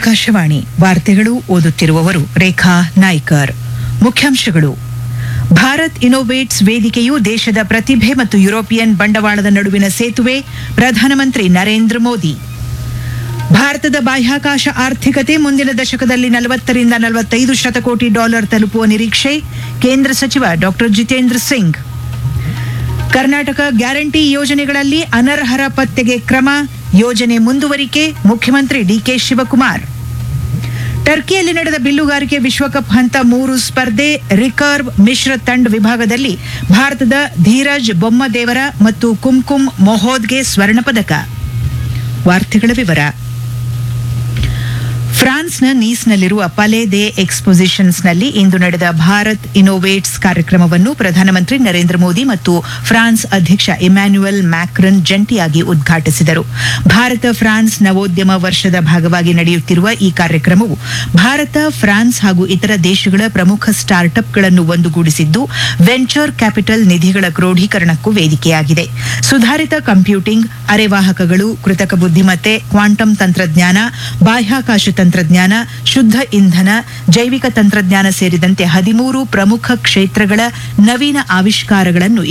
ಆಕಾಶವಾಣಿ ವಾರ್ತೆಗಳು ಓದುತ್ತಿರುವವರು ರೇಖಾ ನಾಯ್ಕರ್ ಮುಖ್ಯಾಂಶಗಳು ಭಾರತ್ ಇನೋವೇಟ್ಸ್ ವೇದಿಕೆಯು ದೇಶದ ಪ್ರತಿಭೆ ಮತ್ತು ಯುರೋಪಿಯನ್ ಬಂಡವಾಳದ ನಡುವಿನ ಸೇತುವೆ ಪ್ರಧಾನಮಂತ್ರಿ ನರೇಂದ್ರ ಮೋದಿ ಭಾರತದ ಬಾಹ್ಯಾಕಾಶ ಆರ್ಥಿಕತೆ ಮುಂದಿನ ದಶಕದಲ್ಲಿ ನಲವತ್ತರಿಂದ ನಲವತ್ತೈದು ಶತಕೋಟಿ ಡಾಲರ್ ತಲುಪುವ ನಿರೀಕ್ಷೆ ಕೇಂದ್ರ ಸಚಿವ ಡಾಕ್ಟರ್ ಜಿತೇಂದ್ರ ಸಿಂಗ್ ಕರ್ನಾಟಕ ಗ್ಯಾರಂಟಿ ಯೋಜನೆಗಳಲ್ಲಿ ಅನರ್ಹರ ಪತ್ತೆಗೆ ಕ್ರಮ ಯೋಜನೆ ಮುಂದುವರಿಕೆ ಮುಖ್ಯಮಂತ್ರಿ ಡಿಕೆ ಶಿವಕುಮಾರ್ ಟರ್ಕಿಯಲ್ಲಿ ನಡೆದ ಬಿಲ್ಲುಗಾರಿಕೆ ವಿಶ್ವಕಪ್ ಹಂತ ಮೂರು ಸ್ಪರ್ಧೆ ರಿಕರ್ವ್ ಮಿಶ್ರ ತಂಡ ವಿಭಾಗದಲ್ಲಿ ಭಾರತದ ಧೀರಜ್ ಬೊಮ್ಮದೇವರ ಮತ್ತು ಕುಂಕುಮ್ ಮೊಹೋದ್ಗೆ ಸ್ವರ್ಣ ಪದಕ ವಾರ್ತೆಗಳ ವಿವರ ಫ್ರಾನ್ಸ್ನ ನೀಸ್ನಲ್ಲಿರುವ ಪಲೆ ದೆ ಎಕ್ಸ್ಪೊಸಿಷನ್ಸ್ನಲ್ಲಿ ಇಂದು ನಡೆದ ಭಾರತ್ ಇನೋವೇಟ್ಸ್ ಕಾರ್ಯಕ್ರಮವನ್ನು ಪ್ರಧಾನಮಂತ್ರಿ ನರೇಂದ್ರ ಮೋದಿ ಮತ್ತು ಫ್ರಾನ್ಸ್ ಅಧ್ಯಕ್ಷ ಇಮ್ಯಾನ್ಯುಯಲ್ ಮ್ಯಾಕ್ರನ್ ಜಂಟಿಯಾಗಿ ಉದ್ಘಾಟಿಸಿದರು ಭಾರತ ಫ್ರಾನ್ಸ್ ನವೋದ್ಯಮ ವರ್ಷದ ಭಾಗವಾಗಿ ನಡೆಯುತ್ತಿರುವ ಈ ಕಾರ್ಯಕ್ರಮವು ಭಾರತ ಫ್ರಾನ್ಸ್ ಹಾಗೂ ಇತರ ದೇಶಗಳ ಪ್ರಮುಖ ಸ್ಟಾರ್ಟ್ಅಪ್ಗಳನ್ನು ಒಂದುಗೂಡಿಸಿದ್ದು ವೆಂಚರ್ ಕ್ಯಾಪಿಟಲ್ ನಿಧಿಗಳ ಕ್ರೋಢೀಕರಣಕ್ಕೂ ವೇದಿಕೆಯಾಗಿದೆ ಸುಧಾರಿತ ಕಂಪ್ಯೂಟಿಂಗ್ ಅರೆವಾಹಕಗಳು ಕೃತಕ ಬುದ್ಧಿಮತ್ತೆ ಕ್ವಾಂಟಮ್ ತಂತ್ರಜ್ಞಾನ ಬಾಹ್ಯಾಕಾಶ ತಂತ್ರಜ್ಞಾನ ಶುದ್ಧ ಇಂಧನ ಜೈವಿಕ ತಂತ್ರಜ್ಞಾನ ಸೇರಿದಂತೆ ಹದಿಮೂರು ಪ್ರಮುಖ ಕ್ಷೇತ್ರಗಳ ನವೀನ ಆವಿಷ್ಕಾರಗಳನ್ನು